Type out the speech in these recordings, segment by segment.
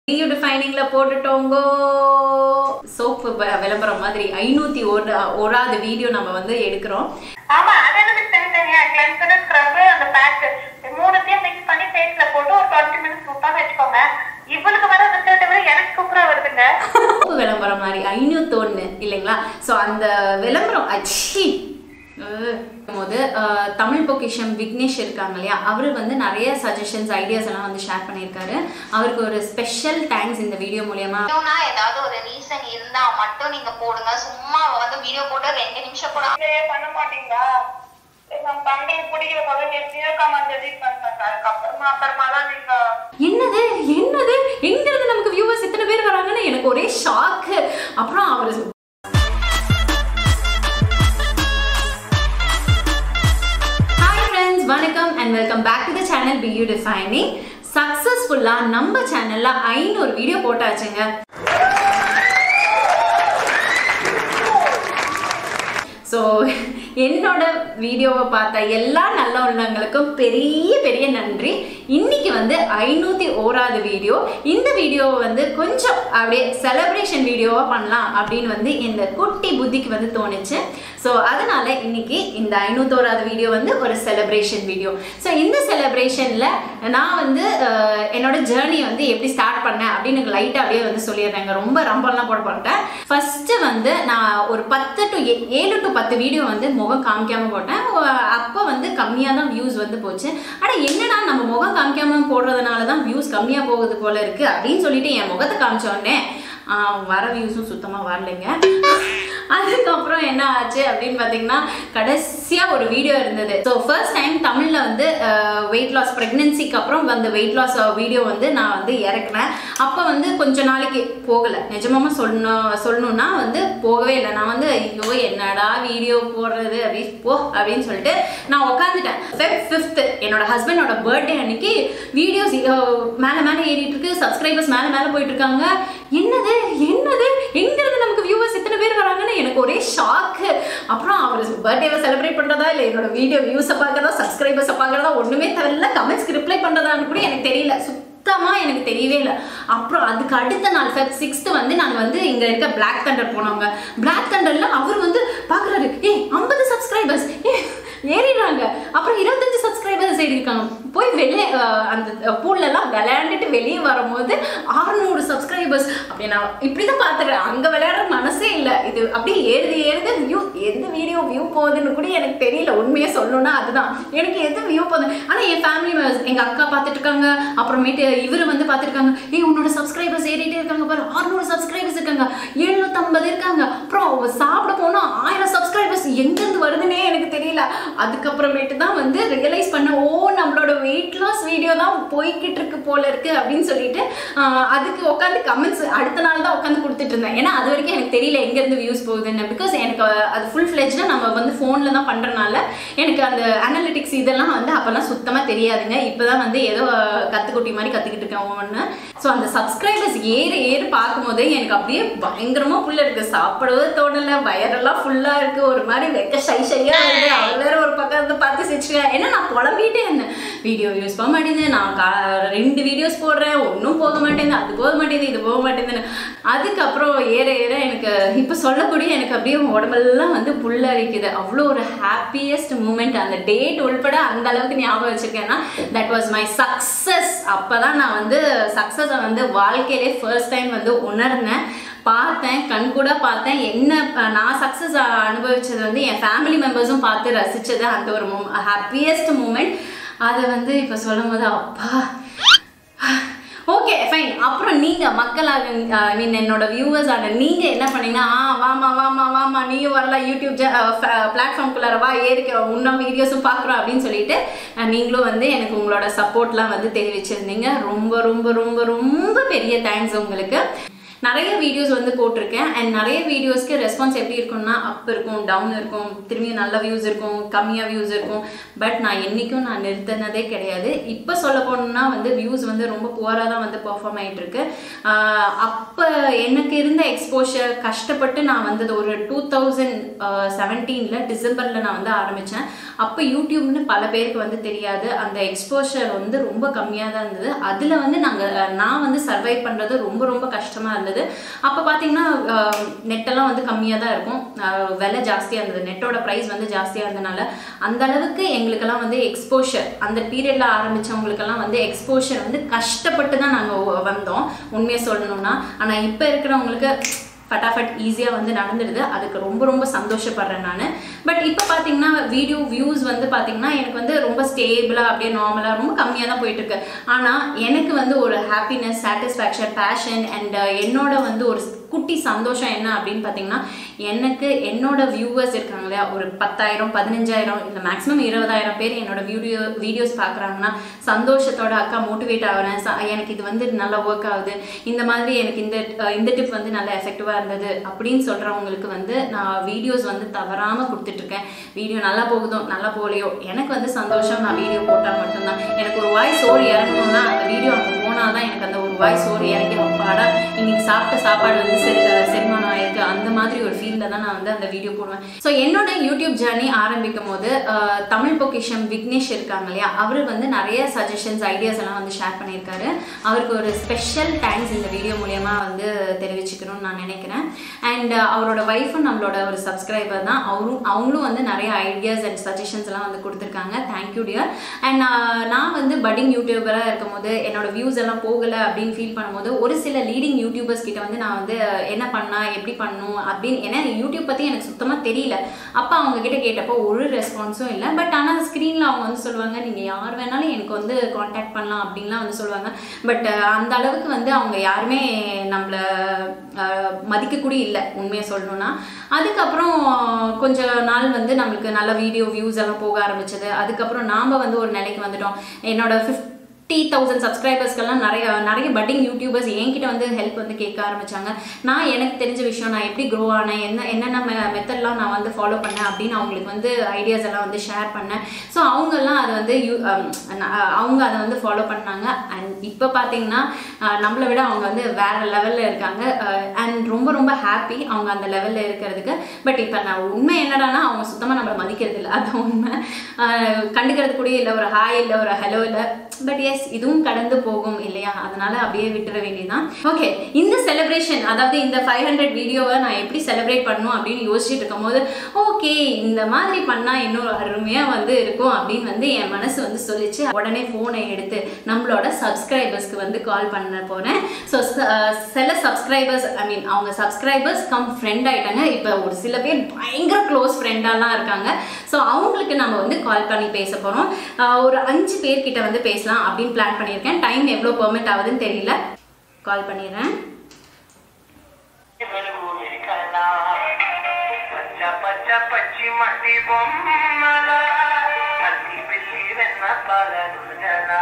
டிஃபைனிங்ல போட்டுட்டோங்கோ soap விளம்பரம் மாதிரி ஐநூத்தி ஒரு ஓராது வீடியோ நம்ம வந்து எடுக்கிறோம் ஆமா அது எனக்கு தனித்தனியா கிளென்சர் ஸ்க்ரப் அந்த பேக் மூணுத்தையும் மிக்ஸ் பண்ணி ஃபேஸ்ல போட்டு ஒரு டுவெண்ட்டி மினிட்ஸ் விட்டா வச்சுக்கோங்க இவளுக்கு வர ரிசல்ட்டை விட எனக்கு சூப்பரா வருதுங்க சோப்பு விளம்பரம் மாதிரி ஐநூத்தி ஒண்ணு இல்லைங்களா ஸோ அந்த விளம்பரம் அச்சி போது அஹ், தமிழ் பொக்கிஷம் விக்னேஷ் இருக்காங்க இல்லையா அவர் வந்து நிறைய சஜஷன்ஸ் ஐடியாஸ் எல்லாம் வந்து ஷேர் பண்ணியிருக்காரு அவருக்கு ஒரு ஸ்பெஷல் தேங்க்ஸ் இந்த வீடியோ மூலியமா வீடியோனா ஏதாவது ஒரு ரீசன் இருந்தா மட்டும் நீங்க போடுங்க சும்மா வந்து வீடியோ போட்டு ரெண்டு நிமிஷம் கூட இதையே பண்ண மாட்டீங்களா நம்ம தம்பியை பிடிக்கிற போது நிறுத்தியிருக்கா மஞ்சள் பண்ணாங்க அதுக்கப்புறமா அப்புறமா தான் நீங்க என்னது என்னது எங்க இருந்து நமக்கு வியூவர்ஸ் இத்தனை பேர் வராங்கன்னு எனக்கு ஒரே ஷாக்கு அப்புறம் அவர் ஹாய் ஃப்ரெண்ட்ஸ் வணக்கம் and welcome back to the channel be you defining சக்ஸஸ்ஃபுல்லாக நம்ம சேனலில் ஐநூறு வீடியோ போட்டாச்சுங்க ஸோ என்னோட வீடியோவை பார்த்த எல்லா நல்ல உள்ளங்களுக்கும் பெரிய பெரிய நன்றி இன்னைக்கு வந்து ஐநூற்றி ஓராது வீடியோ இந்த வீடியோவை வந்து கொஞ்சம் அப்படியே செலப்ரேஷன் வீடியோவாக பண்ணலாம் அப்படின்னு வந்து இந்த குட்டி புத்திக்கு வந்து தோணுச்சு ஸோ அதனால இன்னைக்கு இந்த ஐநூத்தோராது வீடியோ வந்து ஒரு செலிப்ரேஷன் வீடியோ ஸோ இந்த செலிப்ரேஷனில் நான் வந்து அஹ், என்னோட ஜேர்னி வந்து எப்படி ஸ்டார்ட் பண்ணேன் அப்படின்னு லைட்டாக அப்படியே வந்து சொல்லிடுறேங்க ரொம்ப ரம்பெல்லாம் போட மாட்டேன் ஃபர்ஸ்ட் வந்து நான் ஒரு பத்து டு ஏழு டு பத்து வீடியோ வந்து முகம் காமிக்காம போட்டேன் அப்போ வந்து கம்மியாக தான் வியூஸ் வந்து போச்சு ஆனால் என்னடா நம்ம முகம் காமிக்காம போடுறதுனால தான் வியூஸ் கம்மியாக போகுது போல இருக்கு அப்படின்னு சொல்லிட்டு என் முகத்தை காமிச்ச உடனே ஆஹ், வர வியூஸும் சுத்தமாக வரலைங்க அதுக்கப்புறம் என்ன ஆச்சு அப்படின்னு பார்த்தீங்கன்னா கடைசியாக ஒரு வீடியோ இருந்தது ஸோ ஃபர்ஸ்ட் டைம் தமிழில் வந்து வெயிட் லாஸ் ப்ரெக்னென்சிக்கு அப்புறம் அந்த வெயிட் லாஸ் வீடியோ வந்து நான் வந்து இறக்குனேன் அப்போ வந்து கொஞ்ச நாளைக்கு போகலை நிஜமாக சொல்லணும் சொல்லணும்னா வந்து போகவே இல்லை நான் வந்து ஐயோ என்னடா வீடியோ போடுறது அப்படி போ அப்படின்னு சொல்லிட்டு நான் உட்காந்துட்டேன் ஃபெப் ஃபிஃப்த்து என்னோட ஹஸ்பண்டோட பர்த்டே அன்னைக்கு வீடியோஸ் மேலே மேலே ஏறிட்டு இருக்கு சப்ஸ்கிரைபர்ஸ் மேலே மேலே போயிட்டு இருக்காங்க என்னது என்னது எங்கிருந்து நமக்கு வியூவர்ஸ் இத்தனை பேர் வராங்கன்னு எனக்கு ஒரே ஷாக்கு அப்புறம் அவர் பர்த்டேவை செலிப்ரேட் பண்ணுறதா இல்லை என்னோட வீடியோ வியூஸை பார்க்கறதா சப்ஸ்கிரைபர்ஸை பார்க்கறதா ஒன்றுமே தெரியல கமெண்ட்ஸ்க்கு ரிப்ளை பண்ணுறதான்னு கூட எனக்கு தெரியல சுத்தமா எனக்கு தெரியவே இல்லை அப்புறம் அதுக்கு அடுத்த நாள் ஃபெப் சிக்ஸ்த்து வந்து நாங்கள் வந்து இங்கே இருக்க பிளாக் தண்டர் போனவங்க பிளாக் தண்டர்ல அவர் வந்து பார்க்குறாரு ஏய் ஐம்பது சப்ஸ்கிரைபர்ஸ் ஏ ஏறிடுறாங்க அப்புறம் இருபத்தஞ்சு சப்ஸ்கிரைபர்ஸ் ஏறியிருக்காங்க போய் வெளியே அஹ், அந்த பூல்லெல்லாம் விளையாண்டுட்டு வெளியே வரும்போது அறுநூறு சப்ஸ்கிரைபர்ஸ் அப்படி நான் இப்படி தான் பார்த்துக்கிறேன் அங்கே விளையாடுற மனசே இல்லை இது அப்படியே ஏறுது ஏறுது வியூ எந்த வீடியோ வியூ போகுதுன்னு கூட எனக்கு தெரியல உண்மையை சொல்லணும்னா அதுதான் எனக்கு எது வியூ போகுது ஆனால் என் ஃபேமிலி மெம்பர்ஸ் எங்கள் அக்கா பார்த்துட்டு இருக்காங்க அப்புறமேட்டு இவர் வந்து பார்த்துருக்காங்க ஏய் உன்னோட சப்ஸ்கிரைபர்ஸ் ஏறிட்டே இருக்காங்க பாரு அறுநூறு சப்ஸ்கிரைபர்ஸ் இருக்காங்க எழுநூத்தம்பது இருக்காங்க அப்புறம் சாப்பிட போனால் ஆயிரம் சப்ஸ்கிரைபர்ஸ் எங்கேருந்து வருதுன்னே எனக்கு தெரியல அதுக்கப்புறமேட்டு தான் வந்து ரியலைஸ் பண்ண ஓ நம்மளோட வெயிட் லாஸ் வீடியோ தான் போய்கிட்டு இருக்கு போல இருக்கு அப்படின்னு சொல்லிட்டு ஆஹ், அதுக்கு உட்காந்து கமெண்ட்ஸ் அடுத்த நாள் தான் உட்காந்து கொடுத்துட்டு இருந்தேன் ஏன்னா அது வரைக்கும் எனக்கு தெரியல எங்கேருந்து வியூஸ் போகுதுன்னு பிகாஸ் எனக்கு அது ஃபுல் ஃப்ளெஜ்டாக நம்ம வந்து ஃபோனில் தான் பண்ணுறனால எனக்கு அந்த அனலிட்டிக்ஸ் இதெல்லாம் வந்து அப்போல்லாம் சுத்தமாக தெரியாதுங்க இப்போ தான் வந்து ஏதோ கற்றுக்குட்டி மாதிரி கற்றுக்கிட்டு இருக்கேன் ஒவ்வொன்று ஸோ அந்த சப்ஸ்கிரைபர்ஸ் ஏறு ஏறு பார்க்கும்போதே எனக்கு அப்படியே பயங்கரமாக புள்ள இருக்கு சாப்பிடவே தோணலை வயரெல்லாம் ஃபுல்லாக இருக்கு ஒரு மாதிரி வெக்க ஷை ஷையாக வருது அவர் வேற ஒரு பக்கம் இருந்து பார்த்து சிரிச்சுக்கேன் ஏன்னா நான் புலம்பிட்டே இருந்தேன் வீடியோ யூஸ் பண்ண மாட்டேங்குது நான் கா ரெண்டு வீடியோஸ் போடுறேன் ஒன்றும் போக மாட்டேங்குது அது போக மாட்டேங்குது இது போக மாட்டேங்குதுன்னு அதுக்கப்புறம் ஏற ஏற எனக்கு இப்போ சொல்லக்கூடிய எனக்கு அப்படியே உடம்பெல்லாம் வந்து புல்லரிக்குது அவ்வளோ ஒரு ஹாப்பியஸ்ட் மூமெண்ட் அந்த டேட் உள்பட அந்த அளவுக்கு ஞாபகம் வச்சிருக்கேன்னா தட் வாஸ் மை சக்ஸஸ் அப்போ தான் நான் வந்து சக்ஸஸை வந்து வாழ்க்கையிலே ஃபர்ஸ்ட் டைம் வந்து உணர்ந்தேன் பார்த்தேன் கண் கூட பார்த்தேன் என்ன அஹ், நான் சக்ஸஸ் அனுபவிச்சது வந்து என் ஃபேமிலி மெம்பர்ஸும் பார்த்து ரசிச்சது அந்த ஒரு மூ ஹாப்பியஸ்ட் மூமெண்ட் அதை வந்து இப்போ சொல்லும் போது அப்பா ஓகே ஃபைன் அப்புறம் நீங்க மக்களாக ஐ மீன் என்னோட வியூவர்ஸ் ஆன நீங்க என்ன பண்ணீங்கன்னா ஆ வாமா வாமா வாமா நீயும் வரலாம் யூடியூப் பிளாட்ஃபார்ம்குள்ளார வா ஏறிக்க இன்னும் வீடியோஸும் பார்க்குறோம் அப்படின்னு சொல்லிட்டு அஹ், நீங்களும் வந்து எனக்கு உங்களோட சப்போர்ட்லாம் வந்து தெரிவிச்சிருந்தீங்க ரொம்ப ரொம்ப ரொம்ப ரொம்ப பெரிய தேங்க்ஸ் உங்களுக்கு நிறைய வீடியோஸ் வந்து போட்டிருக்கேன் அண்ட் நிறைய வீடியோஸ்க்கு ரெஸ்பான்ஸ் எப்படி இருக்கும்னா அப் இருக்கும் டவுன் இருக்கும் திரும்பி நல்ல வியூஸ் இருக்கும் கம்மியாக வியூஸ் இருக்கும் பட் நான் என்றைக்கும் நான் நிறுத்தினதே கிடையாது இப்போ சொல்ல போனோம்னா வந்து வியூஸ் வந்து ரொம்ப புவராக தான் வந்து பெர்ஃபார்ம் ஆகிட்டு இருக்கு ஆஹ் அப்போ எனக்கு இருந்த எக்ஸ்போஷர் கஷ்டப்பட்டு நான் வந்தது ஒரு டூ தௌசண்ட் செவன்டீனில் டிசம்பரில் நான் வந்து ஆரம்பித்தேன் அப்போ யூடியூப்னு பல பேருக்கு வந்து தெரியாது அந்த எக்ஸ்போஷர் வந்து ரொம்ப கம்மியாக தான் இருந்தது அதில் வந்து நாங்கள் நான் வந்து சர்வை பண்ணுறது ரொம்ப ரொம்ப கஷ்டமாக இருந்தது அப்போ பார்த்தீங்கன்னா நெட்டெல்லாம் வந்து கம்மியாக தான் இருக்கும் ஆஹ் விலை ஜாஸ்தியாக இருந்தது நெட்டோட ப்ரைஸ் வந்து ஜாஸ்தியாக இருந்தனால அந்த அளவுக்கு எங்களுக்கெல்லாம் வந்து எக்ஸ்போஷர் அந்த பீரியடில் ஆரம்பித்தவங்களுக்கெல்லாம் வந்து எக்ஸ்போஷர் வந்து கஷ்டப்பட்டு தான் நாங்கள் வந்தோம் உண்மையை சொல்லணும்னா ஆனால் இப்போ இருக்கிறவங்களுக்கு ஃபட்டாஃபட் ஈஸியாக வந்து நடந்துடுது அதுக்கு ரொம்ப ரொம்ப சந்தோஷப்படுறேன் நான் பட் இப்போ பார்த்தீங்கன்னா வீடியோ வியூஸ் வந்து பார்த்தீங்கன்னா எனக்கு வந்து ரொம்ப ஸ்டேபிளாக அப்படியே நார்மலாக ரொம்ப கம்மியாக தான் போயிட்டு இருக்கு ஆனால் எனக்கு வந்து ஒரு ஹாப்பினஸ் சாட்டிஸ்ஃபேக்ஷன் பேஷன் அண்ட் என்னோட வந்து ஒரு குட்டி சந்தோஷம் என்ன அப்படின்னு பார்த்தீங்கன்னா எனக்கு என்னோட வியூவர்ஸ் இருக்காங்க இல்லையா ஒரு பத்தாயிரம் பதினஞ்சாயிரம் இல்லை மேக்ஸிமம் இருபதாயிரம் பேர் என்னோட வீடியோ வீடியோஸ் பார்க்குறாங்கன்னா சந்தோஷத்தோட அக்கா மோட்டிவேட் ஆகிறேன் ச- எனக்கு இது வந்து நல்லா ஒர்க் ஆகுது இந்த மாதிரி எனக்கு இந்த அஹ் இந்த டிப் வந்து நல்லா எஃபெக்டிவாக இருந்தது அப்படின்னு சொல்கிறவங்களுக்கு வந்து நான் வீடியோஸ் வந்து தவறாமல் கொடுத்துட்ருக்கேன் வீடியோ நல்லா போகுதோ நல்லா போகலையோ எனக்கு வந்து சந்தோஷம் நான் வீடியோ போட்டால் மட்டும்தான் எனக்கு ஒரு வாய்ஸ் ஓர் இறங்கணும்னா அந்த வீடியோ அங்கே போனால் தான் எனக்கு அந்த ஒரு வாய்ஸ் ஓர் இறங்கி அப்பாடா இன்னைக்கு சாப்பிட்ட சாப்பாடு வந்து செரி செரிமானம் ஆயிருக்கு அந்த மாதிரி ஒரு ஃபீல்டில் தான் நான் வந்து அந்த வீடியோ போடுவேன் ஸோ என்னோட யூடியூப் ஜேர்னி ஆரம்பிக்கும் போது அஹ், தமிழ் பொக்கிஷம் விக்னேஷ் இருக்காங்க இல்லையா அவர் வந்து நிறைய சஜஷன்ஸ் ஐடியாஸ் எல்லாம் வந்து ஷேர் பண்ணியிருக்காரு அவருக்கு ஒரு ஸ்பெஷல் தேங்க்ஸ் இந்த வீடியோ மூலயமா வந்து தெரிவிச்சுக்கணும்னு நான் நினைக்கிறேன் அண்ட் அவரோட ஒய்ஃபும் நம்மளோட ஒரு சப்ஸ்கிரைபர் தான் அவரும் அவங்களும் வந்து நிறைய ஐடியாஸ் அண்ட் சஜஷன்ஸ் எல்லாம் வந்து கொடுத்துருக்காங்க தேங்க்யூ டியர் அண்ட் நான் வந்து பட்டிங் யூடியூபராக இருக்கும் போது என்னோட வியூஸ் எல்லாம் போகலை அப்படின்னு ஃபீல் பண்ணும்போது ஒரு சில லீடிங் யூடியூபர்ஸ் கிட்ட வந்து நான் வந்து என்ன பண்ணா எப்படி பண்ணும் அப்படின்னு ஏன்னா யூடியூப் பற்றி எனக்கு சுத்தமாக தெரியல அப்போ அவங்க கிட்ட கேட்டப்போ ஒரு ரெஸ்பான்ஸும் இல்லை பட் ஆனால் ஸ்க்ரீனில் அவங்க வந்து சொல்லுவாங்க நீங்கள் யார் வேணாலும் எனக்கு வந்து காண்டாக்ட் பண்ணலாம் அப்படின்லாம் வந்து சொல்லுவாங்க பட் அந்த அளவுக்கு வந்து அவங்க யாருமே நம்மளை அஹ், மதிக்கக்கூடிய இல்லை உண்மையை சொல்லணும்னா அதுக்கப்புறம் கொஞ்ச நாள் வந்து நம்மளுக்கு நல்ல வீடியோ வியூஸ் எல்லாம் போக ஆரம்பிச்சது அதுக்கப்புறம் நாம் வந்து ஒரு நிலைக்கு வந்துட்டோம் என்னோட ஃபிஃப்டி தௌசண்ட் சப்ஸ்கிரைபர்ஸ்க்கெல்லாம் நிறைய நிறைய பட்டிங் யூடியூபர்ஸ் என்கிட்ட வந்து ஹெல்ப் வந்து கேட்க ஆரம்பிச்சாங்க நான் எனக்கு தெரிஞ்ச விஷயம் நான் எப்படி க்ரோ ஆனேன் என்ன என்னென்ன மெத்தட்லாம் நான் வந்து ஃபாலோ பண்ணேன் அப்படின்னு அவங்களுக்கு வந்து ஐடியாஸ் எல்லாம் வந்து ஷேர் பண்ணேன் ஸோ அவங்கெல்லாம் அதை வந்து யூ அம், ந- அவங்க அதை வந்து ஃபாலோ பண்ணாங்க அண்ட் இப்போ பார்த்தீங்கன்னா அஹ், நம்மளை விட அவங்க வந்து வேற லெவலில் இருக்காங்க அண்ட் ரொம்ப ரொம்ப ஹாப்பி அவங்க அந்த லெவலில் இருக்கிறதுக்கு பட் இப்போ நான் உண்மை என்னடானா அவங்க சுத்தமாக நம்மளை மதிக்கிறது இல்லை அது உண்மை அஹ், கண்டுக்கிறது கூட இல்லை ஒரு ஹாய் இல்லை ஒரு ஹலோ இல்லை பட் எஸ் இதுவும் கடந்து போகும் இல்லையா அதனால அப்படியே விட்டுற வேண்டியதுதான் ஓகே இந்த செலிப்ரேஷன் அதாவது இந்த ஃபைவ் ஹண்ட்ரட் வீடியோவை நான் எப்படி செலிப்ரேட் பண்ணணும் அப்படின்னு யோசிச்சுட்டு இருக்கும்போது ஓகே இந்த மாதிரி பண்ணா இன்னும் அருமையாக வந்து இருக்கும் அப்படின்னு வந்து என் மனசு வந்து சொல்லிச்சு உடனே ஃபோனை எடுத்து நம்மளோட சப்ஸ்கிரைபர்ஸ்க்கு வந்து கால் பண்ண போகிறேன் ஸோ சில சப்ஸ்கிரைபர்ஸ் ஐ மீன் அவங்க சப்ஸ்கிரைபர்ஸ் கம் ஃப்ரெண்ட் ஆயிட்டாங்க இப்போ ஒரு சில பேர் பயங்கர க்ளோஸ் ஃப்ரெண்டாலாம் இருக்காங்க ஸோ அவங்களுக்கு நம்ம வந்து கால் பண்ணி பேச போகிறோம் ஒரு அஞ்சு பேர்கிட்ட வந்து பேசலாம் அப்படின்னு பிளான் பண்ணியிருக்கேன் டைம் எவ்வளோ பெர்மிட் ஆகுதுன்னு தெரியல கால் பண்ணிடுறேன் వెలుగురికలా పచ్చ పచ్చ పచ్చి మట్టి బొమ్మల అల్లి పిల్లి వెన్న పాలను జన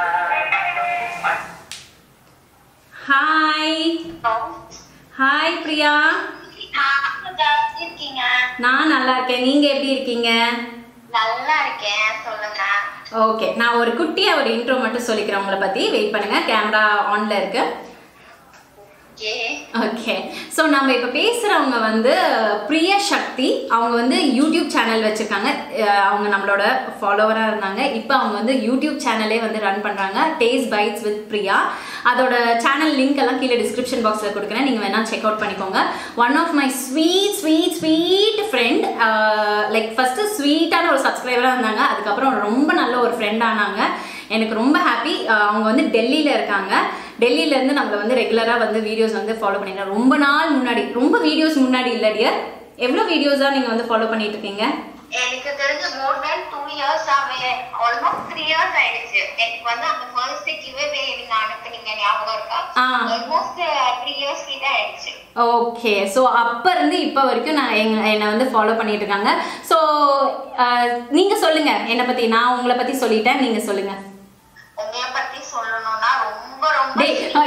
ஹாய் ஹாய் பிரியா இருக்கீங்க நான் நல்லா இருக்கேன் நீங்கள் எப்படி இருக்கீங்க நல்லா இருக்கேன் சொல்லுங்க ஓகே நான் ஒரு குட்டியா ஒரு இன்ட்ரோ மட்டும் சொல்லிக்கிறேன் உங்களை பற்றி வெயிட் பண்ணுங்க கேமரா ஆன்ல இருக்கு ஏ ஓகே ஸோ நம்ம இப்போ பேசுகிறவங்க வந்து பிரியா சக்தி அவங்க வந்து யூடியூப் சேனல் வச்சுருக்காங்க அவங்க நம்மளோட ஃபாலோவராக இருந்தாங்க இப்போ அவங்க வந்து யூடியூப் சேனலே வந்து ரன் பண்ணுறாங்க டேஸ்ட் பைட்ஸ் வித் பிரியா அதோட சேனல் லிங்க் எல்லாம் கீழே டிஸ்கிரிப்ஷன் பாக்ஸில் கொடுக்குறேன் நீங்கள் வேணால் செக் அவுட் பண்ணிக்கோங்க one of my sweet sweet sweet friend like first ஸ்வீட்டான ஒரு சப்ஸ்கிரைபராக இருந்தாங்க அதுக்கப்புறம் ரொம்ப நல்ல ஒரு ஃப்ரெண்ட் ஆனாங்க எனக்கு ரொம்ப ஹாப்பி அவங்க வந்து டெல்லியில் இருக்காங்க டெல்லியில இருந்து நம்மள வந்து ரெகுலராக வந்து வீடியோஸ் வந்து ஃபாலோ பண்ணிடுறோம் ரொம்ப நாள் முன்னாடி ரொம்ப வீடியோஸ் முன்னாடி இல்லை டியர் எவ்வளோ வீடியோஸாக நீங்கள் வந்து ஃபாலோ பண்ணிட்டு இருக்கீங்க எனக்கு தெரிஞ்சு மோர் தென் டூ இயர்ஸ் ஆவே ஆல்மோஸ்ட் த்ரீ இயர்ஸ் ஆயிடுச்சு எனக்கு வந்து அந்த ஃபர்ஸ்ட் கிவே நீங்க அனுப்புனீங்க ஞாபகம் இருக்கா ஆ. ஆல்மோஸ்ட் த்ரீ இயர்ஸ் கிட்ட ஆயிடுச்சு ஓகே ஸோ அப்போ இருந்து இப்போ வரைக்கும் நான் எங்க என்னை வந்து ஃபாலோ பண்ணிட்டு இருக்காங்க ஸோ நீங்கள் சொல்லுங்கள் என்னை பற்றி நான் உங்களை பற்றி சொல்லிட்டேன் நீங்கள் சொல்லுங்கள் உங்களை பத்தி சொல்லணும்னா ரொம்ப ரொம்ப டேய் அஹ்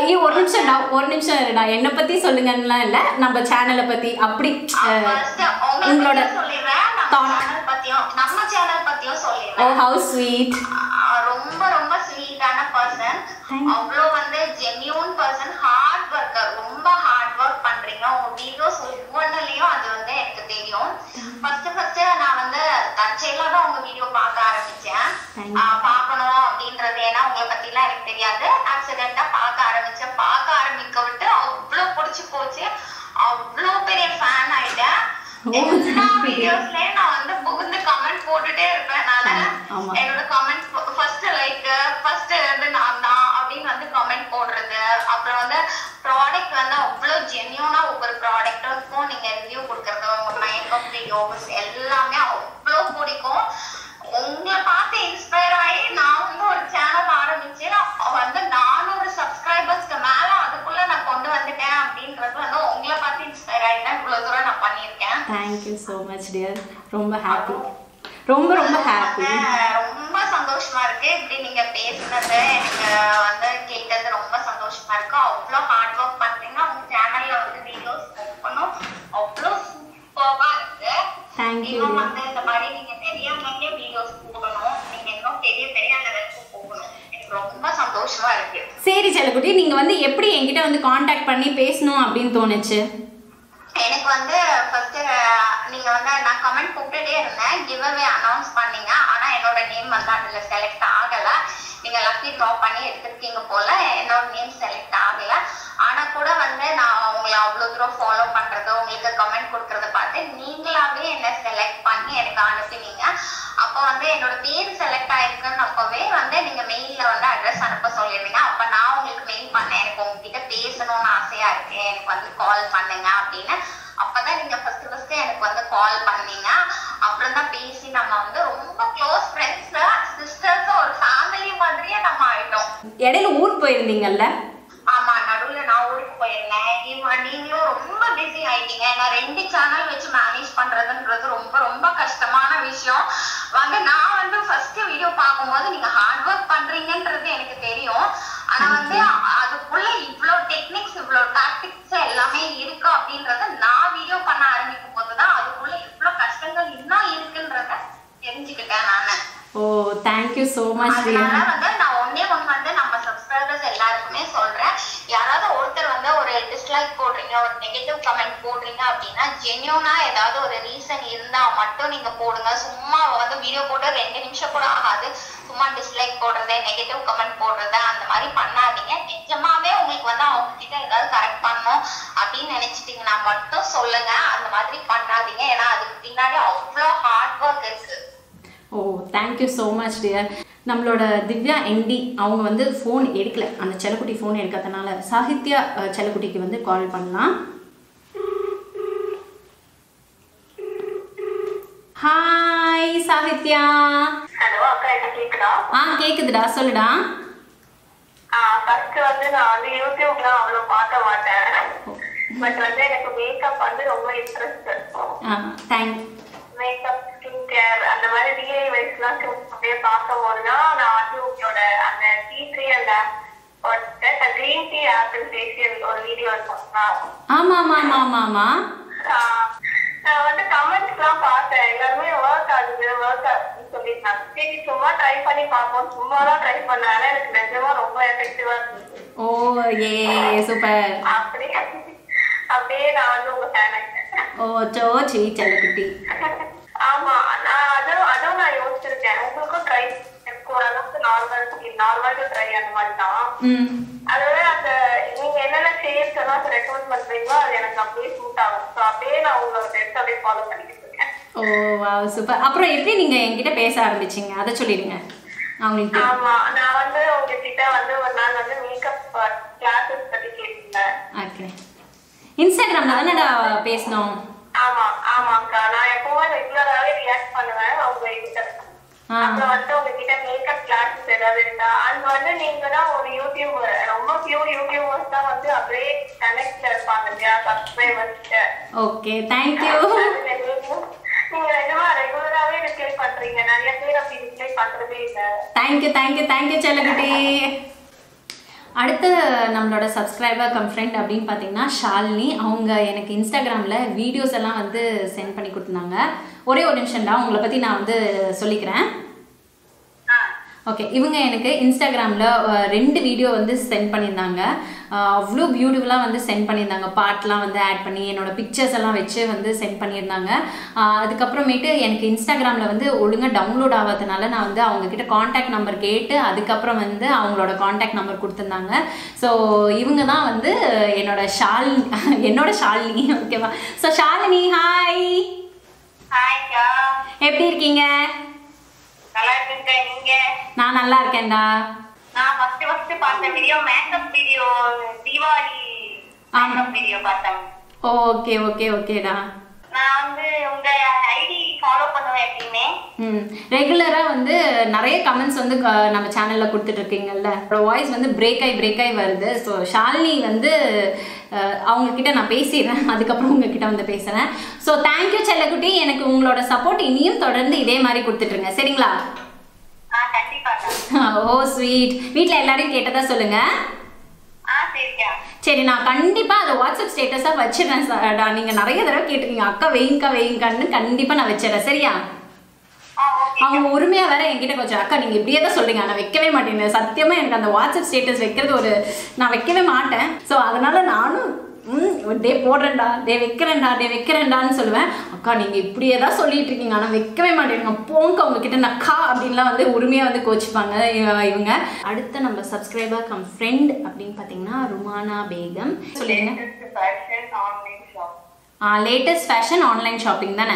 ஐயோ ஒரு நிமிஷம்டா ஒரு நிமிஷம் இருடா என்னை பத்தி சொல்லுங்கன்னுலாம் இல்ல நம்ம சேனலை பத்தி அப்படி அஹ், First உங்களை உங்களோட பத்தியும் சொல்லிடுறேன் நம்ம thought. சேனல் பத்தியும் நம்ம சேனல் பத்தியும் ஓ சொல்லிடுறேன் ஹவு ஸ்வீட் ஆஹ் ரொம்ப ரொம்ப ஸ்வீட்டான பர்சன் Thank you. அவ்வளோ வந்து ஜென்யூன் பர்சன் ஹார்ட் ஒர்க்கர் ரொம்ப ஹார்ட் ஒர்க் பண்றீங்க உங்க வீடியோஸ் ஒவ்வொன்றுலயும் அது வந்து எனக்கு தெரியும் ஃபர்ஸ்ட் ஃபர்ஸ்ட் நான் வந்து தற்செயலா தான் உங்க வீடியோ பார்க்க ஆரம்பிச்சேன் Thank you. ஆஹ் பார்க்கணும் அப்படின்றது ஏன்னா உங்களை பத்திலாம் எனக்கு தெரியாது ஆக்சிடென்ட்டா பார்க்க ஆரம்பிச்சேன் பார்க்க ஆரம்பிக்க விட்டு அவ்வளோ பிடிச்சி போச்சு அவ்வளோ பெரிய ஃபேன் ஆயிட்டேன் Oh, எல்லா thank you. வீடியோஸ்லயும் நான் வந்து புகுந்து கமெண்ட் போட்டுட்டே இருப்பேன் நான் ஆமா. என்னோட கமெண்ட் ஃபர்ஸ்ட் லைக் ஃபர்ஸ்ட் வந்து நான் தான் அப்படின்னு வந்து கமெண்ட் போடுறது அப்புறம் வந்து ப்ராடக்ட் வந்து அவ்வளோ ஜென்யூனா ஒவ்வொரு ப்ராடக்ட்டுக்கும் நீங்க ரிவ்யூ கொடுக்கறது உங்க மேக்கப் வீடியோஸ் எல்லாமே அவ்வளோ பிடிக்கும் உங்களை பார்த்து இன்ஸ்பயர் ஆகி நான் வந்து ஒரு சேனல் ஆரம்பிச்சு வந்து நானூறு சப்ஸ்கிரைபர்ஸ்க்கு மேல அதுக்குள்ள நான் கொண்டு வந்துட்டேன் அப்படின்றது வந்து உங்களை பார்த்து இன்ஸ்பயர் ஆகி தான் இவ்வளவு தூரம் நான் பண்ணியிருக்கேன் தேங்க்யூ ஸோ மச் டியர் ரொம்ப ஹாப்பி ரொம்ப ரொம்ப ஹாப்பி ரொம்ப சந்தோஷமா இருக்கு இப்படி நீங்க பேசுனது எனக்கு வந்து கேட்டது ரொம்ப சந்தோஷமா இருக்கு அவ்வளவு ஹார்ட் ஒர்க் பண்றீங்க உங்க சேனல்ல வந்து வீடியோஸ் பண்ணும் அவ்வளவு சூப்பரா இருக்கு Thank you, இன்னும் dear. வந்து இந்த மாதிரி நீங்க நிறைய நிறைய வீடியோஸ் போடணும் நீங்க இன்னும் பெரிய பெரிய லெவலுக்கு போகணும் எனக்கு ரொம்ப சந்தோஷமா இருக்கு சரி செல்லக்குட்டி நீங்க வந்து எப்படி என்கிட்ட வந்து காண்டாக்ட் பண்ணி பேசணும் அப்படின்னு தோணுச்சு எனக்கு வந்து ஃபர்ஸ்ட் நீங்க வந்து நான் கமெண்ட் கூப்பிட்டுட்டே இருந்தேன் கிவ் அவே அனௌன்ஸ் பண்ணீங்க ஆனா என்னோட நேம் வந்து அதுல செலக்ட் ஆகல நீங்க லக்கி ட்ரா பண்ணி எடுத்திருக்கீங்க போல என்னோட நேம் செலக்ட் ஆகல ஆனா கூட வந்து நான் உங்களை அவ்வளவு தூரம் ஃபாலோ பண்றது உங்களுக்கு கமெண்ட் கொடுக்கறத பார்த்து நீங்களாவே என்ன செலக்ட் பண்ணி எனக்கு அனுப்பினீங்க அப்போ வந்து என்னோட பேர் செலக்ட் ஆயிருக்குன்னு அப்பவே வந்து நீங்க மெயில்ல வந்து அட்ரஸ் அனுப்ப சொல்லிருந்தீங்க அப்ப நான் உங்களுக்கு மெயில் பண்ணேன் எனக்கு உங்ககிட்ட பேசணும்னு ஆசையா இருக்கு எனக்கு வந்து கால் பண்ணுங்க அப்படின்னு அப்பதான் நீங்க ஃபர்ஸ்ட் ஃபர்ஸ்ட் எனக்கு வந்து கால் பண்ணீங்க அப்புறம் தான் பேசி நம்ம வந்து ரொம்ப க்ளோஸ் ஃப்ரெண்ட்ஸ் சிஸ்டர்ஸ் ஒரு ஃபேமிலி மாதிரியே நம்ம ஆயிட்டோம் இடையில ஊர் போயிருந்தீங்கல்ல ஆமா நடுவுல நான் ஊருக்கு போயிருந்தேன் இவங்க நீங்களும் ரொம்ப பிஸி ஆயிட்டீங்க நான் ரெண்டு சேனல் வச்சு மேனேஜ் பண்றதுன்றது ரொம்ப ரொம்ப கஷ்டமான விஷயம் வந்து நான் வந்து ஃபர்ஸ்ட் வீடியோ பார்க்கும்போது நீங்க ஹார்ட் ஒர்க் பண்றீங்கன்றது எனக்கு தெரியும் ஆனா வந்து அதுக்குள்ள இவ்ளோ டெக்னிக்ஸ் இவ்ளோ டாக்டிக்ஸ் எல்லாமே இருக்கு அப்படின்றத நான் வீடியோ பண்ண ஆரம்பிக்கும் போதுதான் அதுக்குள்ள இவ்ளோ கஷ்டங்கள் இன்னும் இருக்குன்றத தெரிஞ்சுக்கிட்டேன் நானு ஓ தேங்க்யூ ஸோ மச் அதனால டியர் வந்து நான் ஒண்ணே ஒண்ணு வந்து நம்ம சப்ஸ்கிரைபர்ஸ் எல்லாருக்குமே சொல்றேன் யாராவது ஒருத்தர் வந்து ஒரு டிஸ்லைக் போடுறீங்க ஒரு நெகட்டிவ் கமெண்ட் போடுறீங்க அப்படின்னா ஜென்யூனா ஏதாவது ஒரு ரீசன் இருந்தா மட்டும் நீங்க போடுங்க சும்மா வந்து வீடியோ போட்டு ரெண்டு நிமிஷம் கூட ஆகாது சும்மா டிஸ்லைக் போடுறது நெகட்டிவ் கமெண்ட் போடுறது அந்த மாதிரி பண்ணாதீங்க நிஜமாவே உங்களுக்கு வந்து அவங்க கிட்ட ஏதாவது கரெக்ட் பண்ணணும் அப்படின்னு நினைச்சிட்டீங்கன்னா மட்டும் சொல்லுங்க அந்த மாதிரி பண்ணாதீங்க ஏன்னா அதுக்கு பின்னாடி அவ்வளோ ஹார்ட் ஒர்க் இருக்கு oh thank you so much dear நம்மளோட திவ்யா என்டி அவங்க வந்து ஃபோன் எடுக்கல அந்த செல்லக்குட்டி ஃபோன் எடுக்காதனால சாகித்யா அஹ், செல்லக்குட்டிக்கு வந்து கால் பண்ணலாம் ஹாய் சாகித்யா ஹலோ அக்கா என்ன கேக்குதா ஆ கேக்குதுடா சொல்லுடா ஃபர்ஸ்ட் வந்து நான் வந்து யூடியூப்லாம் அவ்வளவு பார்க்க மாட்டேன் பட் வந்து எனக்கு மேக்கப் வந்து ரொம்ப இன்ட்ரெஸ்ட் ஆ தேங்க் மேக்கப் ஸ்கின் கேர் அந்த மாதிரி டிஐவைஸ்லாம் அப்படியே பார்க்கும் போதுதான் நான் வந்து உங்களோட அந்த டீ த்ரீ அந்த கிரீன் டீ ஆப்பிள் ஃபேஷியல் ஒரு வீடியோ இருக்கும் ஆமாம் ஆமாம் ஆமாம் ஆமாம் ஆஹ் நான் வந்து கமெண்ட்ஸ்லாம் பார்த்தேன் எல்லாருமே ஒர்க் ஆகுது ஒர்க் ஆகுதுன்னு சொல்லியிருந்தாங்க சரி சும்மா ட்ரை பண்ணி பார்ப்போம் சும்மா தான் ட்ரை பண்ணாலும் எனக்கு நிஜமா ரொம்ப எஃபெக்டிவா இருந்துச்சு ஓ ஏ சூப்பர் அப்படியே அப்படியே நான் வந்து உங்க ஃபேன் ஆயிட்டேன் ஓ சோ சி செல்லக்குட்டி ஆமா நான் அதுவும் அதுவும் நான் யோசிச்சிருக்கேன் உங்களுக்கும் ட்ரை எனக்கு ஓரளவுக்கு நார்மல் நார்மல் டு ட்ரை அந்த மாதிரி தான் ம் அதோட அந்த நீங்க என்னென்ன ஷேப்ஸ் எல்லாம் ரெக்கமெண்ட் பண்றீங்களோ அது எனக்கு அப்படியே சூட் ஆகும் ஸோ அப்படியே நான் உங்களோட டெஸ்ட் அப்படியே ஃபாலோ பண்ணிக்கிட்டு இருக்கேன் ஓ வாவ் சூப்பர் அப்புறம் எப்படி நீங்க என்கிட்ட பேச ஆரம்பிச்சீங்க அதை சொல்லிடுங்க அவங்களுக்கு ஆமா நான் வந்து உங்ககிட்ட வந்து ஒரு நாள் வந்து மேக்கப் கிளாஸஸ் பத்தி கேட்டிருந்தேன் ஓகே இன்ஸ்டாகிராம்ல தானடா பேசணும் ஆமா ஆமாக்கா நான் எப்பவுமே ரெகுலராகவே ரியாக்ட் பண்ணுவேன் உங்க கிட்ட ஆ அப்புறம் வந்து உங்ககிட்ட மேக்கப் கிளாஸஸ் ஏதாவது இருக்கா அது வந்து நீங்க தான் ஒரு யூடியூபர் ரொம்ப பியூர் யூடியூபர்ஸ் தான் வந்து அப்படியே கனெக்ட்ல இருப்பாங்க இல்லையா சப்ஸ்கிரைபர்ஸ் ஓகே தேங்க்யூ நீங்க நிஜமா ரெகுலராகவே ரிப்ளை பண்றீங்க நிறைய பேர் அப்படி ரிப்ளை பண்றதே இல்லை தேங்க்யூ தேங்க்யூ தேங்க்யூ செல்லக்குட்டி அடுத்த நம்மளோட சப்ஸ்கிரைபர் கம் ஃப்ரெண்ட் அப்படின்னு பார்த்தீங்கன்னா ஷாலினி அவங்க எனக்கு இன்ஸ்டாகிராமில் வீடியோஸ் எல்லாம் வந்து சென்ட் பண்ணி கொடுத்துருந்தாங்க ஒரே ஒரு நிமிஷம்டா உங்களை பற்றி நான் வந்து சொல்லிக்கிறேன் ஓகே இவங்க எனக்கு இன்ஸ்டாகிராமில் ரெண்டு வீடியோ வந்து சென்ட் பண்ணியிருந்தாங்க அஹ் அவ்வளோ பியூட்டிஃபுல்லாக வந்து சென்ட் பண்ணியிருந்தாங்க பாட்டெலாம் வந்து ஆட் பண்ணி என்னோட பிக்சர்ஸ் எல்லாம் வச்சு வந்து சென்ட் பண்ணியிருந்தாங்க அஹ் அதுக்கப்புறமேட்டு எனக்கு இன்ஸ்டாகிராமில் வந்து ஒழுங்காக டவுன்லோட் ஆகாதனால நான் வந்து அவங்கக்கிட்ட காண்டாக்ட் நம்பர் கேட்டு அதுக்கப்புறம் வந்து அவங்களோட காண்டாக்ட் நம்பர் கொடுத்துருந்தாங்க ஸோ இவங்க தான் வந்து என்னோட ஷால் என்னோட ஷாலினி ஓகேவா ஸோ ஷாலினி ஹாய் ஹாய்க்கா எப்படி இருக்கீங்க நல்லா இருக்கேன் நீங்க நான் நல்லா இருக்கேன்டா நான் ஃபர்ஸ்ட் ஃபர்ஸ்ட் பார்த்த video makeup video Deepavali makeup video பார்த்தேன் ஓகே ஓகே ஓகேடா நான் வந்து உங்க ஐடி ஃபாலோ பண்ணுவேன் எப்பயுமே ம் ரெகுலராக வந்து நிறைய கமெண்ட்ஸ் வந்து க- நம்ம சேனலில் கொடுத்துட்ருக்கீங்கல்ல வாய்ஸ் வந்து பிரேக் ஆகி பிரேக் ஆகி வருது ஸோ ஷாலினி வந்து அஹ், அவங்க கிட்ட நான் பேசிடுறேன் அதுக்கப்புறம் உங்ககிட்ட வந்து பேசுகிறேன் ஸோ தேங்க்யூ செல்லக்குட்டி எனக்கு உங்களோட சப்போர்ட் இனியும் தொடர்ந்து இதே மாதிரி கொடுத்துட்ருங்க சரிங்களா ஆ கண்டிப்பாக்கா ஓ ஸ்வீட் வீட்டில் எல்லாரையும் கேட்டதா சொல்லுங்கள் ஆ சரிக்கா சரி நான் கண்டிப்பாக அதை வாட்ஸ்அப் ஸ்டேட்டஸாக வச்சிடுறேன் சார்டா நீங்கள் நிறைய தடவை கேட்டிருக்கீங்க அக்கா வெயிங்கக்கா வெயிங்கக்கான்னு கண்டிப்பாக நான் வச்சிடுறேன் சரியா ஆ ஓகே அவங்க உரிமையா வேற என்கிட்ட கொஞ்சம் அக்கா நீங்க இப்படியே தான் சொல்றீங்க நான் வைக்கவே மாட்டேன் சத்தியமா எனக்கு அந்த வாட்ஸ்அப் ஸ்டேட்டஸ் வைக்கிறது ஒரு நான் வைக்கவே மாட்டேன் ஸோ அதனால நானும் ம் டே போடுறேன்டா டே வைக்கிறேன்டா டே வைக்கிறேன்டான்னு சொல்லுவேன் அக்கா நீங்க இப்படியே தான் சொல்லிட்டு இருக்கீங்க ஆனா வைக்கவே மாட்டேங்க போங்க உங்ககிட்ட நக்கா அப்படின்லாம் வந்து உரிமையா வந்து கோச்சிப்பாங்க இவ- இவங்க அடுத்த நம்ம சப்ஸ்கிரைபர் கம் ஃப்ரெண்ட் அப்படின்னு பார்த்தீங்கன்னா ருமானா பேகம் சொல்லுங்க fashion online shop latest fashion online shopping தானே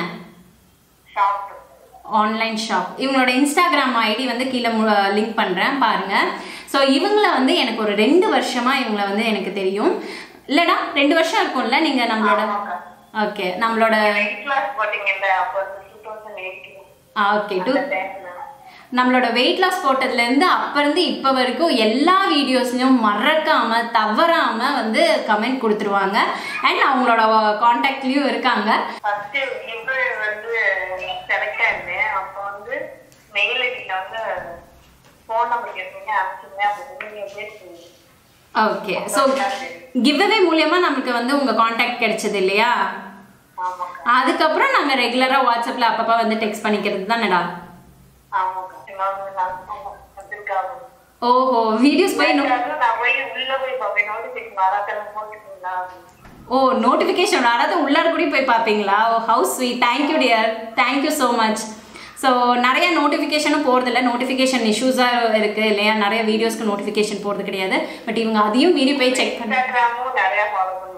ஷாப் ஆன்லைன் ஷாப் இவங்களோட இன்ஸ்டாகிராம் ஐடி வந்து கீழே லிங்க் பண்ணுறேன் பாருங்கள் ஸோ இவங்கள வந்து எனக்கு ஒரு ரெண்டு வருஷமாக இவங்கள வந்து எனக்கு தெரியும் இல்லைடா ரெண்டு வருஷம் இருக்கும்ல நீங்கள் நம்மளோட ஆமாக்கா. ஓகே நம்மளோட வெயிட் கிளாஸ் போட்டீங்கல்ல அப்போ two thousand eighteen okay to அந்த டைம்ல நம்மளோட வெயிட் லாஸ் போட்டதுலேருந்து அப்போ இருந்து இப்போ வரைக்கும் எல்லா வீடியோஸ்லையும் மறக்காம தவறாம வந்து கமெண்ட் கொடுத்துருவாங்க அண்ட் அவங்களோட காண்டாக்ட்லேயும் இருக்காங்க ஃபர்ஸ்ட் இவரு வந்து செலக்ட் ஆயிருந்தேன் அப்போ வந்து மெயில் ஐடியில வந்து ஃபோன் நம்பர் கேட்டீங்க அனுப்பிச்சிங்க அப்போ நீங்க பேசுவீங்க ஓகே ஸோ கிவ்அவே மூலியமாக நமக்கு வந்து உங்கள் காண்டாக்ட் கிடைச்சது இல்லையா ஆமாக்கா அதுக்கப்புறம் நாங்கள் ரெகுலராக வாட்ஸ்அப்பில் அப்பப்போ வந்து டெக்ஸ்ட் பண்ணிக்கிறது தானேடா ஆமாக்கா நான் நான் வந்திருக்காங்க ஓஹோ வீடியோஸ் போய் நோ- நான் போய் உள்ள போய் பார்ப்பேன் நோட்டிபிகேஷன் வராதெல்லாம் போட்டுருக்கீங்களா ஓ நோட்டிஃபிகேஷன் வராத உள்ளார கூட போய் பார்ப்பீங்களா oh how's sweet thank you dear thank you so much so நிறைய நோட்டிஃபிகேஷனும் போகிறதில்ல நோட்டிஃபிகேஷன் இஷ்யூஸாக இருக்குது இல்லையா நிறைய வீடியோஸ்க்கு நோட்டிஃபிகேஷன் போகிறது கிடையாது பட் இவங்க அதையும் மீறி போய் செக் பண்ண இன்ஸ்டாகிராமும் நிறைய ஃபாலோ பண்ணுவேன்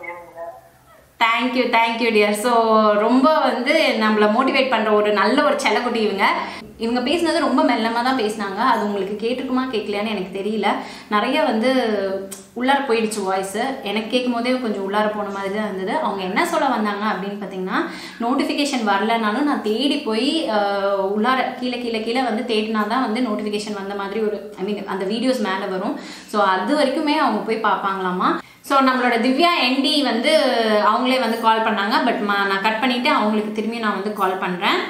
தேங்க்யூ தேங்க்யூ டியர் ஸோ ரொம்ப வந்து நம்மளை மோட்டிவேட் பண்ணுற ஒரு நல்ல ஒரு செல்லக்குட்டி இவங்க இவங்க பேசினது ரொம்ப மெல்லமாக தான் பேசினாங்க அது உங்களுக்கு கேட்டிருக்குமா கேட்கலையான்னு எனக்கு தெரியல நிறைய வந்து உள்ளார போயிடுச்சு வாய்ஸு எனக்கு கேட்கும் போதே கொஞ்சம் உள்ளார போன மாதிரி தான் இருந்தது அவங்க என்ன சொல்ல வந்தாங்க அப்படின்னு பார்த்தீங்கன்னா நோட்டிஃபிகேஷன் வரலனாலும் நான் தேடி போய் அஹ், உள்ளார கீழே கீழே கீழே வந்து தேடினா தான் வந்து நோட்டிஃபிகேஷன் வந்த மாதிரி ஒரு ஐ மீன் அந்த வீடியோஸ் மேலே வரும் ஸோ அது வரைக்குமே அவங்க போய் பார்ப்பாங்களாமா ஸோ நம்மளோட திவ்யா என்டி வந்து அவங்களே வந்து கால் பண்ணாங்க பட் நான் கட் பண்ணிவிட்டு அவங்களுக்கு திரும்பி நான் வந்து கால் பண்ணுறேன்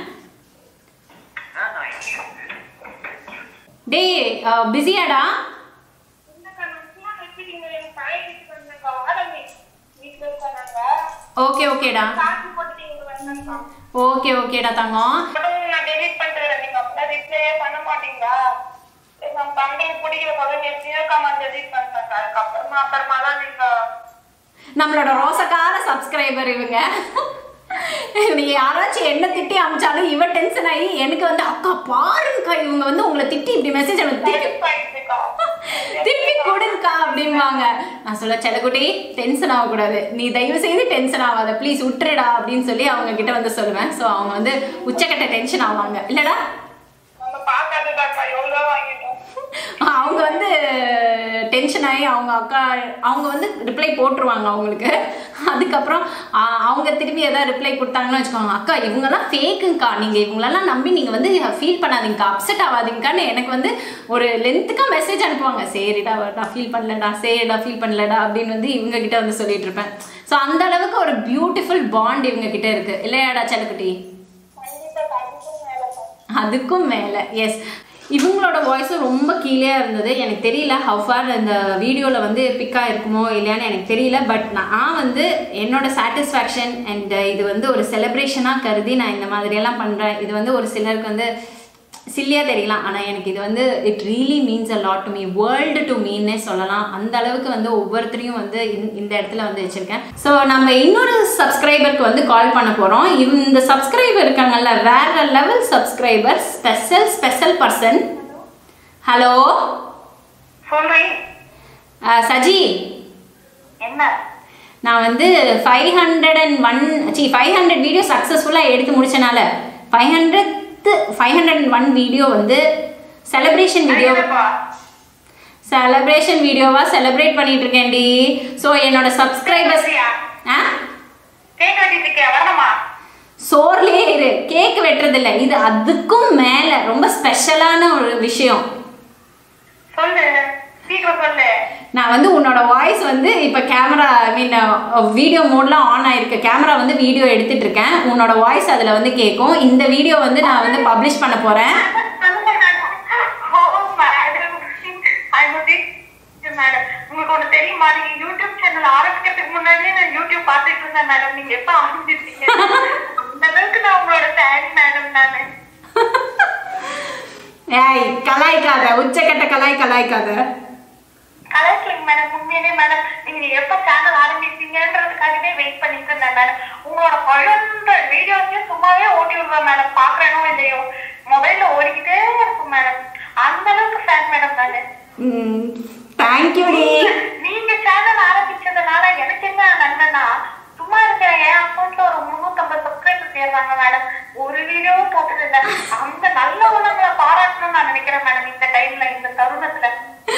டே பிஸியாடா ஓகே ஓகேடா ஓகே ஓகேடா தங்கம் நான் டெலிட் பண்ணிட்டு நீங்க அப்படியே ரிப்ளே பண்ண மாட்டீங்களா சரி, நம்ம தங்களுக்கு பிடிக்கிற போது நெத்தியோ கமெண்ட் டெலிட் பண்ணிட்டேன் அதுக்கப்புறமா அப்புறமா தான் நீங்க நம்மளோட ரோசக்கார சப்ஸ்கிரைபர் இவங்க நீங்க யாராச்சும் என்ன திட்டி அமிச்சாலும் இவ டென்ஷன் ஆகி எனக்கு வந்து அக்கா பாருங்கக்கா இவங்க வந்து உங்களை திட்டி இப்படி மெசேஜ் எனக்கு திருப்பி டெலிட் பண்ணிட்டுக்கா திருப்பி கொடுங்கக்கா அப்படிம்பாங்க நான் சொல்ல செல்லக்குட்டி டென்ஷன் ஆகக்கூடாது நீ தயவு செய்து டென்ஷன் ஆகாத ப்ளீஸ் விட்டுருடா அப்படின்னு சொல்லி அவங்க கிட்ட வந்து சொல்லுவேன் ஸோ அவங்க வந்து உச்சக்கட்ட டென்ஷன் ஆவாங்க இல்லடா நம்ம பார்க்காததாக்கா எவ்வளோ வாங்கிட்டோம் அவங்க வந்து டென்ஷன் ஆகி அவங்க அக்கா அவங்க வந்து ரிப்ளை போட்டுருவாங்க அவங்களுக்கு அதுக்கப்புறம் ஆ, அவங்க திரும்பி ஏதாவது ரிப்ளை கொடுத்தாங்கன்னு வச்சுக்கோங்க அக்கா இவங்கெல்லாம் ஃபேக்குங்கக்கா நீங்கள் இவங்களெல்லாம் நம்பி நீங்கள் வந்து ஃபீல் பண்ணாதீங்கக்கா அப்செட் ஆகாதீங்கக்கான்னு எனக்கு வந்து ஒரு லென்த்துக்காக மெசேஜ் அனுப்புவாங்க சரிடா நான் ஃபீல் பண்ணலடா சரிடா ஃபீல் பண்ணலடா அப்படின்னு வந்து இவங்க கிட்ட வந்து சொல்லிட்டு இருப்பேன் ஸோ அந்த அளவுக்கு ஒரு பியூட்டிஃபுல் பாண்ட் இவங்க கிட்ட இருக்கு இல்லையாடா செல்லக்குட்டி கண்டிப்பா கண்டிப்பா மேலே அதுக்கும் மேலே எஸ் இவங்களோட வாய்ஸும் ரொம்ப கீழே இருந்தது எனக்கு தெரியல ஹவ் ஃபார் இந்த வீடியோவில் வந்து பிக்காக இருக்குமோ இல்லையான்னு எனக்கு தெரியல பட் நான் வந்து என்னோட சாட்டிஸ்ஃபேக்ஷன் அண்ட் இது வந்து ஒரு செலிப்ரேஷனாக கருதி நான் இந்த மாதிரியெல்லாம் பண்ணுறேன் இது வந்து ஒரு சிலருக்கு வந்து சில்லியாக தெரியலாம் ஆனால் எனக்கு இது வந்து it really means a lot to me world to மீன்னே சொல்லலாம் அந்த அளவுக்கு வந்து ஒவ்வொருத்தரையும் வந்து இந்த- இந்த இடத்துல வந்து வச்சுருக்கேன் ஸோ நம்ம இன்னொரு சப்ஸ்கிரைபருக்கு வந்து கால் பண்ண போகிறோம் இந்த சப்ஸ்கிரைபர் இருக்காங்கல்ல வேற level subscriber special special person hello சொல்றேன் சஜி என்ன நான் வந்து ஃபைவ் ஹண்ட்ரட் அண்ட் ஒன் சி ஃபைவ் ஹண்ட்ரட் வீடியோ சக்ஸஸ்ஃபுல்லாக எடுத்து முடிச்சனால five hundred five hundred and one video வந்து செலிப்ரேஷன் வீடியோ என்னப்பா? செலிப்ரேஷன் வீடியோவா செலிப்ரேட் பண்ணிட்டு இருக்கேன்டி ஸோ என்னோட சப்ஸ்கிரைபர்ஸ் சரியா? ஆ கேக் வெட்டிட்டு இருக்கியா வரணுமா சோர்லேயே இரு கேக் வெட்டுறதில்ல இது அதுக்கும் மேலே ரொம்ப ஸ்பெஷலான ஒரு விஷயம் சொல்லு சீக்கிரம் சொல்லு நான் வந்து உன்னோட வாய்ஸ் வந்து இப்போ கேமரா ஐ மீன் வீடியோ மோட்லாம் ஆன் ஆயிருக்கு கேமரா வந்து வீடியோ எடுத்துட்டு இருக்கேன் உன்னோட வாய்ஸ் அதில் வந்து கேட்கும் இந்த வீடியோ வந்து நான் வந்து பப்ளிஷ் பண்ண போகிறேன் ஓ மேடம் ஐ மேடம் உங்களுக்கு ஒண்ணு தெரியுமா நீங்க யூடியூப் சேனல் ஆரம்பிக்கிறதுக்கு முன்னாடியே நான் யூடியூப் பார்த்துட்டு இருந்தேன் மேடம் நீங்க எப்ப ஆரம்பிச்சிருக்கீங்க அந்த அளவுக்கு நான் உங்களோட ஃபேன் மேடம் நானு ஏய் கலாய்க்காத உச்சக்கட்ட கலாய் கலாய்க்காத கலாய்க்கலிங் மேடம் உண்மையிலே மேடம் நீங்க எப்ப சேனல் ஆரம்பிப்பீங்கன்றதுக்காகவே வெயிட் பண்ணிட்டு இருந்தேன் மேடம் உங்களோட பழந்த வீடியோஸையும் சும்மாவே ஓட்டி விடுவேன் மேடம் பாக்குறேனோ இல்லையோ மொபைல்ல ஓடிக்கிட்டே இருக்கும் மேடம் அந்த அளவுக்கு ஃபேன் மேடம் நானு தேங்க்யூடி நீங்க சேனல் ஆரம்பிச்சதுனால எனக்கு என்ன நன்மைனா சும்மா இருக்கிற என் அக்கௌண்ட்ல ஒரு முன்னூத்தம்பது சப்ஸ்கிரைபர் சேர்றாங்க மேடம் ஒரு வீடியோவும் போட்டது இல்ல அந்த நல்ல உள்ளங்களை பாராட்டணும்னு நான் நினைக்கிறேன் மேடம் இந்த டைம்ல இந்த தருணத்துல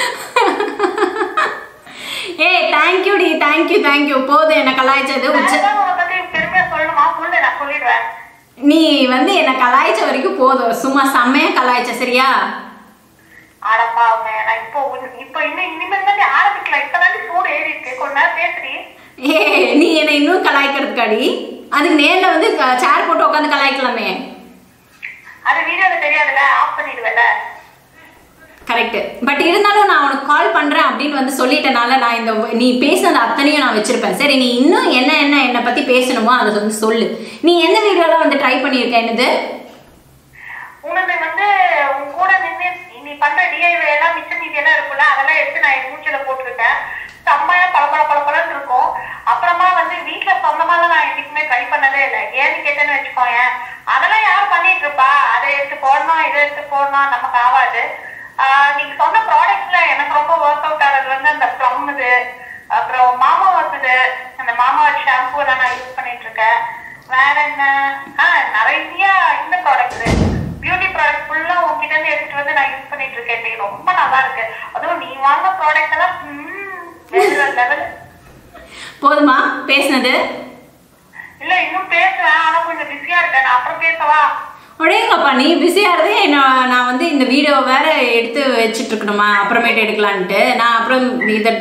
ஏய் தேங்க்யூடி தேங்க்யூ தேங்க்யூ போதும் என்ன கலாய்ச்சது உச்ச வேற உங்களை பத்தி பெருமையா சொல்லணுமா சொல்லு நான் சொல்லிடுவேன் நீ வந்து என்ன கலாய்ச்ச வரைக்கும் போதும் சும்மா செம்மையா கலாய்ச்ச சரியா ஆடப்பா அவங்க நான் இப்போ உன்- இப்போ இன்னும் இனிமேல் தான் ஆரம்பிக்கலாம் இப்பதான் சூடு ஏறி இருக்கு கொஞ்ச நேரம் பேசுறீ ஏ நீ என்னை இன்னும் கலாய்க்கிறதுக்காடி அதுக்கு நேர்ல வந்து சேர் போட்டு உட்காந்து கலாய்க்கலாமே அது வீடியோல தெரியாதுல்ல ஆஃப் பண்ணிடுவேல கரெக்ட் பட் இருந்தாலும் நான் உனக்கு கால் பண்றேன் அப்படின்னு வந்து சொல்லிட்டனால நான் இந்த நீ பேசுனது அத்தனையும் நான் வச்சிருப்பேன் சரி நீ இன்னும் என்ன என்ன என்னை பத்தி பேசணுமோ அதை வந்து சொல்லு நீ எந்த வீடியோலாம் வந்து ட்ரை பண்ணியிருக்க என்னது உனக்கு வந்து உன் கூட நின்று நீ பண்ற டிஐவை எல்லாம் மிச்ச மீதி எல்லாம் இருக்குல்ல அதெல்லாம் எடுத்து நான் என் மூச்சில போட்டிருக்கேன் செம்மையா பல பல பல பலன்னு இருக்கும் அப்புறமா வந்து வீட்டுல சொந்தமாலாம் நான் எதுக்குமே ட்ரை பண்ணதே இல்லை ஏன்னு கேட்டேன்னு வச்சுக்கோயேன் அதெல்லாம் யார் பண்ணிட்டு இருப்பா அதை எடுத்து போடணும் இதை எடுத்து போடணும் நமக்கு ஆகாது ஆஹ் நீங்க சொன்ன ப்ராடக்ட்ஸ்ல எனக்கு ரொம்ப ஒர்க் அவுட் ஆகிறது வந்து அந்த ப்ளம் இது அப்புறம் மாமா வருது அந்த மாமா ஷாம்பு தான் நான் யூஸ் பண்ணிட்டு இருக்கேன் வேற என்ன ஆஹ் நிறைய இந்த ப்ராடக்ட்ஸ் பியூட்டி ப்ராடக்ட் ஃபுல்லா உங்ககிட்ட இருந்து எடுத்துட்டு வந்து நான் யூஸ் பண்ணிட்டு இருக்கேன் இன்னைக்கு ரொம்ப நல்லா இருக்கு அதுவும் நீ வாங்க ப்ராடக்ட் எல்லாம் ம்ம், வேற லெவல் போதுமா பேசுனது இல்ல இன்னும் பேசுவேன் ஆனா கொஞ்சம் பிஸியா இருக்கேன் நான் அப்புறம் பேசவா உடையங்கப்பா நீ பிஸியாக இருந்தே நான் நான் வந்து இந்த வீடியோ வேற எடுத்து வச்சுட்டு இருக்கணுமா அப்புறமேட்டு எடுக்கலான்ட்டு நான் அப்புறம் இதை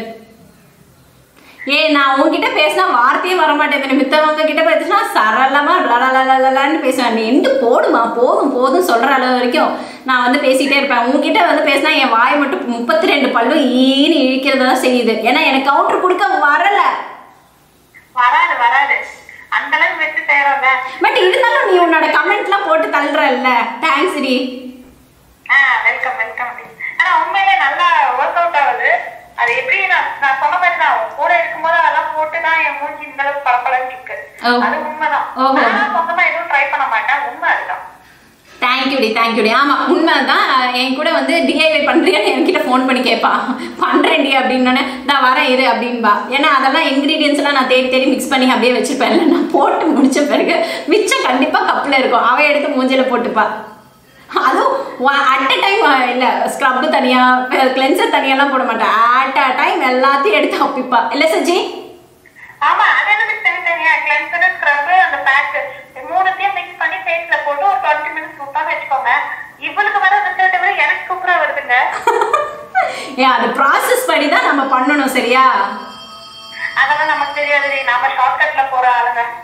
ஏ நான் உன்கிட்ட பேசினா வார்த்தையே வர மாட்டேங்குது மித்தவங்க கிட்ட பேசினா சரளமா லலலலலன்னு பேசுவேன் நீ எண்டு போடுமா போதும் போதும் சொல்ற அளவு வரைக்கும் நான் வந்து பேசிட்டே இருப்பேன் உன்கிட்ட வந்து பேசினா என் வாய் மட்டும் முப்பத்தி ரெண்டு பல்லும் ஈன்னு இழிக்கிறதா செய்யுது ஏன்னா எனக்கு கவுண்டர் கொடுக்க வரல வராது வராது அந்த அளவுக்கு வச்சு செய்யறோம்ல பட் இருந்தாலும் நீ உன்னோட கமெண்ட்லாம் போட்டு தள்ளுறல்ல தேங்க்ஸ் டி ஆஹ் வெல்கம் வெல்கம் ஆனா உண்மையிலே நல்லா ஒர்க் அவுட் ஆகுது அது எப்படி நான் நான் சொன்ன மாதிரி தான் உன் கூட இருக்கும்போது அதெல்லாம் போட்டு தான் என் மூஞ்சி இந்த அளவுக்கு பளபளன்னு இருக்கு ஓ. அது உண்மைதான் ஓஹோ. நான் சொந்தமா எதுவும் ட்ரை பண்ண மாட்டேன் உண்மை அதுதான் தேங்க்யூடி தேங்க்யூடி ஆமாம் உண்மைதான் என் கூட வந்து டிஐவை பண்ணுறியான்னு என்கிட்ட ஃபோன் பண்ணி கேட்பா பண்ணுறேன்டி அப்படின்னோடனே நான் வரேன் இரு அப்படின்பா ஏன்னா அதெல்லாம் ingredients எல்லாம் நான் தேடி தேடி மிக்ஸ் பண்ணி அப்படியே வச்சுருப்பேன் இல்லை நான் போட்டு முடிச்ச பிறகு மிச்சம் கண்டிப்பாக கப்பில் இருக்கும் அவ எடுத்து மூஞ்சில போட்டுப்பா அதுவும் அட் அ டைம் இல்லை ஸ்க்ரப்பு தனியாக கிளென்சர் தனியாலாம் போட மாட்டேன் அட் அ டைம் எல்லாத்தையும் எடுத்து அப்பிப்பா இல்லை சஜி ஆமா அது எனக்கு தனித்தனியா கிளென்சர் ஸ்க்ரப் அந்த பேக் மூணுத்தையும் மிக்ஸ் பண்ணி ஃபேஸ்ல போட்டு ஒரு டுவெண்ட்டி மினிட்ஸ் விட்டான்னு வச்சுக்கோங்க இவளுக்கு வர ரிசல்ட்டை விட எனக்கு சூப்பரா வருதுங்க ஏன் அது ப்ராசஸ் படி தான் நம்ம பண்ணணும் சரியா அதெல்லாம் நமக்கு தெரியாது நாம ஷார்ட்கட்ல போற ஆளுங்க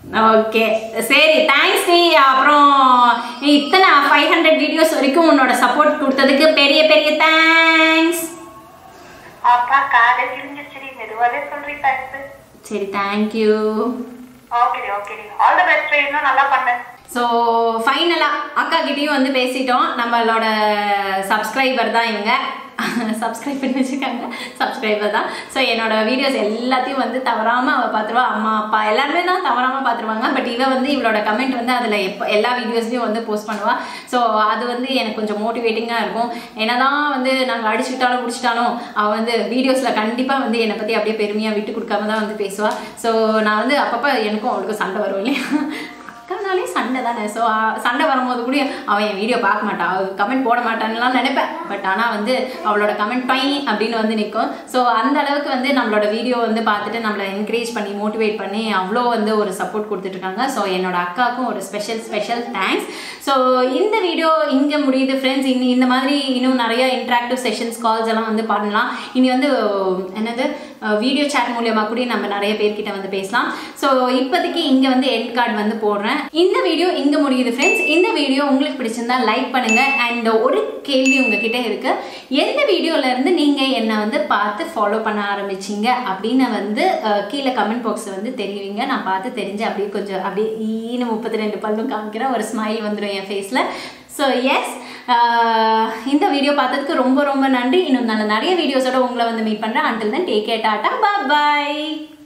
ஓகே சரி தேங்க்ஸ் டி அப்புறம் இத்தனை ஃபைவ் ஹண்ட்ரட் வீடியோஸ் வரைக்கும் உன்னோட சப்போர்ட் கொடுத்ததுக்கு பெரிய பெரிய தேங்க்ஸ் அப்பா காதை கிழிஞ்சிருச்சுடி மெதுவாவே சொல்றீ தேங்க்ஸ் சரி தேங்க்யூ ஓகேடி ஓகேடி ஆல் த பெஸ்ட் இன்னும் நல்லா பண்ணு ஸோ ஃபைனலாக அக்கா கிட்டேயும் வந்து பேசிட்டோம் நம்மளோட சப்ஸ்கிரைபர் தான் இவங்க சப்ஸ்கிரைப் பண்ணி வச்சுருக்காங்க சப்ஸ்கிரைபர் தான் ஸோ என்னோட வீடியோஸ் எல்லாத்தையும் வந்து தவறாமல் அவள் பார்த்துருவா அம்மா அப்பா எல்லாருமே தான் தவறாமல் பார்த்துருவாங்க பட் இவ வந்து இவளோட கமெண்ட் வந்து அதில் எப்போ எல்லா வீடியோஸ்லையும் வந்து போஸ்ட் பண்ணுவாள் ஸோ அது வந்து எனக்கு கொஞ்சம் மோட்டிவேட்டிங்காக இருக்கும் என்னதான் வந்து நாங்கள் அடிச்சுக்கிட்டாலும் பிடிச்சிட்டாலும் அவள் வந்து வீடியோஸில் கண்டிப்பாக வந்து என்னை பற்றி அப்படியே பெருமையாக விட்டு கொடுக்காம தான் வந்து பேசுவாள் ஸோ நான் வந்து அப்பப்போ எனக்கும் அவளுக்கும் சண்டை வரும் இல்லையா அக்கானாலே சண்டை தானே ஸோ சண்டை வரும்போது கூட அவன் என் வீடியோ பார்க்க மாட்டான் அவள் கமெண்ட் போட மாட்டான்லாம் நினைப்பேன் பட் ஆனால் வந்து அவளோட கமெண்ட் பை அப்படின்னு வந்து நிற்கும் ஸோ அந்த அளவுக்கு வந்து நம்மளோட வீடியோ வந்து பார்த்துட்டு நம்மளை என்கரேஜ் பண்ணி மோட்டிவேட் பண்ணி அவ்வளோ வந்து ஒரு சப்போர்ட் கொடுத்துட்ருக்காங்க ஸோ என்னோட அக்காவுக்கும் ஒரு ஸ்பெஷல் ஸ்பெஷல் தேங்க்ஸ் ஸோ இந்த வீடியோ இங்கே முடியுது ஃப்ரெண்ட்ஸ் இனி இந்த மாதிரி இன்னும் நிறைய இன்ட்ராக்டிவ் செஷன்ஸ் கால்ஸ் எல்லாம் வந்து பண்ணலாம் இனி வந்து என்னது வீடியோ சேட் மூலியமா கூட நம்ம நிறைய பேர்கிட்ட வந்து பேசலாம் ஸோ இப்போதைக்கு இங்கே வந்து எண்ட் கார்டு வந்து போடுறேன் இந்த வீடியோ இங்கே முடியுது ஃப்ரெண்ட்ஸ் இந்த வீடியோ உங்களுக்கு பிடிச்சிருந்தா லைக் பண்ணுங்க அண்ட் ஒரு கேள்வி உங்ககிட்ட இருக்கு எந்த வீடியோல இருந்து நீங்க என்னை வந்து பார்த்து ஃபாலோ பண்ண ஆரம்பிச்சீங்க அப்படின்னு வந்து அஹ், கீழே கமெண்ட் பாக்ஸ் வந்து தெரிவிங்க நான் பார்த்து தெரிஞ்சு அப்படியே கொஞ்சம் அப்படியே ஈனு முப்பத்தி ரெண்டு பல்லும் காமிக்கிறேன் ஒரு ஸ்மைல் வந்துடும் என் ஃபேஸில் ஸோ எஸ் இந்த வீடியோ பார்த்ததுக்கு ரொம்ப ரொம்ப நன்றி இன்னும் நல்ல நிறைய வீடியோஸோட உங்களை வந்து மீட் பண்ணுறேன் அண்டில் தென் டேக் கேர் டாட்டா பாய்